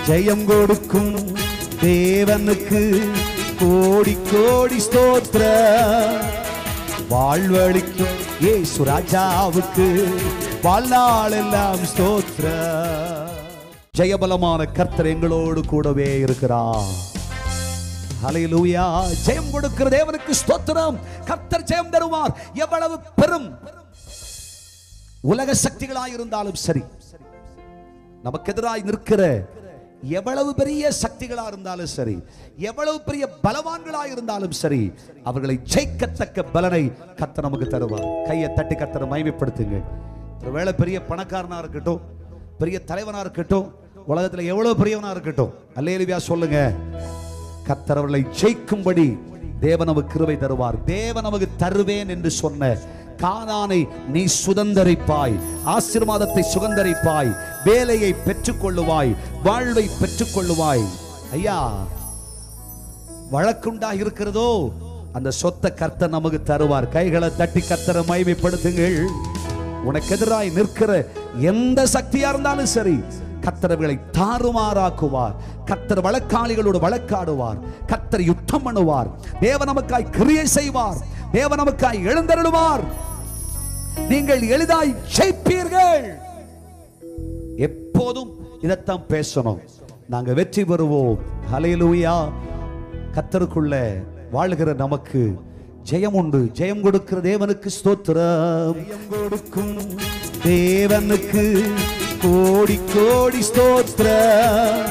ஜெயம் கொடுக்கும் தேவனுக்கு கோடி கோடி ஸ்தோத்திர வாழ்வழிக்கும் ஏசு ராஜாவுக்கு வாழ்நாள் எல்லாம் ஸ்தோத்திர ஜெயபலமான கர்த்தர் எங்களோடு கூடவே இருக்கிறார் ஹalleluya ஜெயம் கொடுக்கிற தேவனுக்கு ஸ்தோத்திரம் கர்த்தர் ஜெயம் தருவார் எவ்வளவு பெரும் உலக சக்திகளாய் இருந்தாலும் சரி நமக்கு எதிராய் நிற்கிற எவ்வளவு பெரிய சக்திகளா இருந்தாலும் சரி எவ்வளவு பெரிய பலவான்களா இருந்தாலும் சரி அவர்களை ஜெயிக்கத்தக்க பலனை கத்த நமக்கு தருவார் கையை தட்டி கத்தரை மகிமைப்படுத்துங்க ஒருவேளை பெரிய பணக்காரனா இருக்கட்டும் பெரிய தலைவனா இருக்கட்டும் உலகத்துல எவ்வளவு பெரியவனா இருக்கட்டும் அல்லேலுவியா சொல்லுங்க கத்தர் அவர்களை ஜெயிக்கும்படி தேவன் நமக்கு கிருபை தருவார் தேவன் நமக்கு தருவேன் என்று சொன்ன கானானை நீ சுதந்தரிப்பாய் ஆசீர்வாதத்தை சுதந்தரிப்பாய் வேலையை பெற்றுக்கொள்ளுவாய் வாழ்வை பெற்றுக்கொள்ளுவாய் ஐயா வழக்குண்டா இருக்கிறதோ அந்த சொத்தை கர்த்தர் நமக்கு தருவார் கைகளை தட்டி கர்த்தரை மகிமைப்படுத்துங்கள் உனக்கு எதிராய் நிற்கிற எந்த சக்தியா இருந்தாலும் சரி கத்தரவுகளை தாறுமாறாக்குவார் கத்தர் வழக்காளிகளோடு வழக்காடுவார் கத்தர் யுத்தம் பண்ணுவார் தேவ நமக்காய் கிரியை செய்வார் தேவ நமக்காய் எழுந்தருளுவார் நீங்கள் எளிதாய் ஜெயிப்பீர்கள் எப்போதும் இதைத்தான் பேசணும் நாங்க வெற்றி பெறுவோம் ஹalleluya கத்தருக்குள்ள வாழுகிற நமக்கு ஜெயம் உண்டு ஜெயம் கொடுக்கிற தேவனுக்கு ஸ்தோத்திரம் ஜெயம் கொடுக்கும் தேவனுக்கு கோடி கோடி ஸ்தோத்திரம்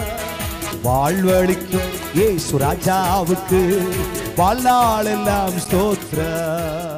வாழ்வழிக்கும் ஏசு ராஜாவுக்கு வாழ்நாள் எல்லாம் ஸ்தோத்திரம்